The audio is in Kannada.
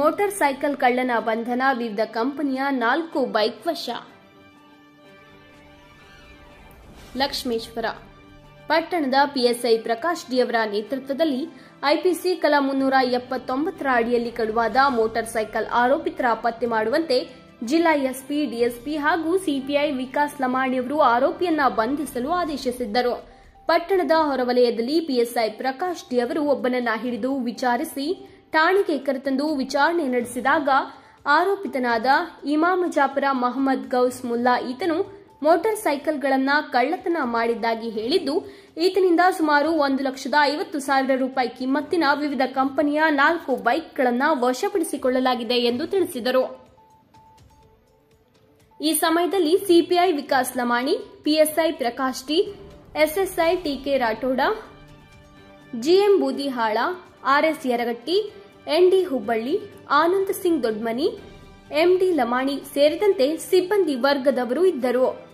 ಮೋಟಾರ್ ಸೈಕಲ್ ಕಳ್ಳನ ಬಂಧನ ವಿವಿಧ ಕಂಪನಿಯ ನಾಲ್ಕು ಬೈಕ್ ವಶ ಲಕ್ಷ್ಮೇಶ್ವರ ಪಟ್ಟಣದ ಪಿಎಸ್ಐ ಪ್ರಕಾಶ್ ಡಿಯವರ ನೇತೃತ್ವದಲ್ಲಿ ಐಪಿಸಿ ಕಲಾ ಮುನ್ನೂರ ಎಪ್ಪತ್ತೊಂಬತ್ತರ ಅಡಿಯಲ್ಲಿ ಕಳುವಾದ ಮೋಟಾರ್ ಸೈಕಲ್ ಆರೋಪಿತರ ಪತ್ತೆ ಮಾಡುವಂತೆ ಜಿಲ್ಲಾ ಎಸ್ಪಿ ಡಿಎಸ್ಪಿ ಹಾಗೂ ಸಿಪಿಐ ವಿಕಾಸ್ ಲಮಾಣಿಯವರು ಆರೋಪಿಯನ್ನ ಬಂಧಿಸಲು ಆದೇಶಿಸಿದ್ದರು ಪಟ್ಟಣದ ಹೊರವಲಯದಲ್ಲಿ ಪಿಎಸ್ಐ ಪ್ರಕಾಶ್ ಡಿ ಅವರು ಒಬ್ಬನನ್ನ ಹಿಡಿದು ವಿಚಾರಿಸಿ ಠಾಣೆಗೆ ಕರೆತಂದು ವಿಚಾರಣೆ ನಡೆಸಿದಾಗ ಆರೋಪಿತನಾದ ಇಮಾಮ್ ಜಾಫರ ಮಹಮ್ಮದ್ ಗೌಸ್ ಮುಲ್ಲಾ ಈತನು ಮೋಟಾರ್ ಸೈಕಲ್ಗಳನ್ನ ಕಳ್ಳತನ ಮಾಡಿದ್ದಾಗಿ ಹೇಳಿದ್ದು ಈತನಿಂದ ಸುಮಾರು ಒಂದು ಲಕ್ಷದ ಐವತ್ತು ಸಾವಿರ ರೂಪಾಯಿ ಕಿಮ್ಮತ್ತಿನ ವಿವಿಧ ಕಂಪನಿಯ ನಾಲ್ಕು ಬೈಕ್ಗಳನ್ನು ವಶಪಡಿಸಿಕೊಳ್ಳಲಾಗಿದೆ ಎಂದು ತಿಳಿಸಿದರು ಈ ಸಮಯದಲ್ಲಿ CPI Vikas Lamani PSI Prakash T SSI TK Rathod GM Budihal RS Yaragatti ND Hubballi Anand Singh Dodmani MD Lamani ಸೇರಿದಂತೆ ಸಿಬ್ಬಂದಿ ವರ್ಗದವರು ಇದ್ದರು